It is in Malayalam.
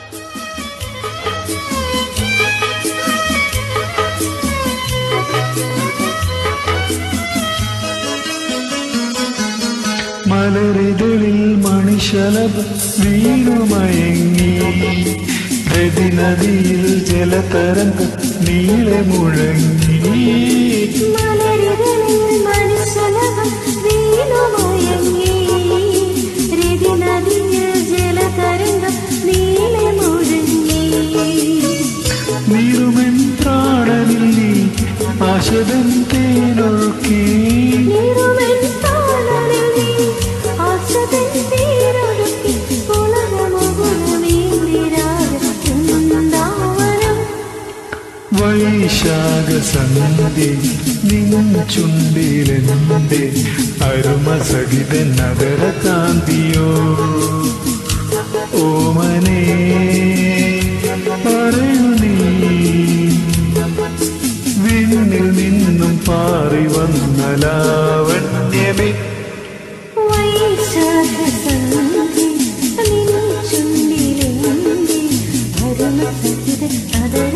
മലരിതളിൽ മണിശലഭ വീണുമയങ്ങി നദിയിൽ ജലതരംഗ നീളെ മുഴങ്ങി മലരിതളിൽ മനുഷ്യലകം വീണുമയങ്ങി. രതിനദിയിൽ ജലതരംഗം നീളെ മുഴങ്ങി. നീറുമെൻ പ്രാണനിൽ നീ ആശതൻ തേനൊഴുക്കി നീറുമെൻ താളനിൽ നീ ആശതൻ തീരൊഴുക്കി. പുളകമുകുളമേന്തിരാഗ വൃന്ദാവനം. വൈശാഖ സന്ധ്യ നിൻ ചുണ്ടിലെന്റെ അരുമസഹിത നഗര കാന്തിയോ ഓമനേ പറയൂ നീ വിണ്ണിൽ നിന്നും പാറി വന്ന ലാവണ്യമേ വൈശാഖസന്ധ്യ നിൻ ചുണ്ടിലെന്റെ അരുമസഹിത അതര